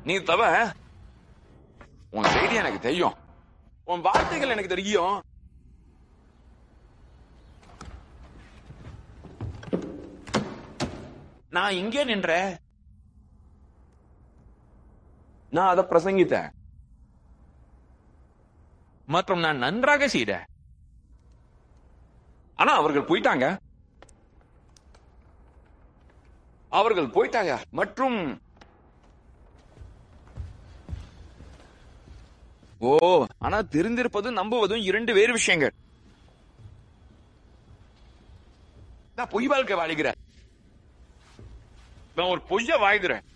நீ தவ உன் செய்தி எனக்கு தெரியும் உன் வார்த்தைகள் எனக்கு தெரியும் நான் இங்கே நின்ற நான் அதை பிரசங்கித்தேன் மற்றும் நான் நன்றாக செய்தேன் ஆனா அவர்கள் போயிட்டாங்க அவர்கள் போயிட்டாங்க மற்றும் ஓ ஆனா தெரிந்திருப்பதும் நம்புவதும் இரண்டு வேறு விஷயங்கள் நான் பொய் வாழ்க்கை வாழ்கிறேன் நான் ஒரு பொய்ய வாழ்கிறேன்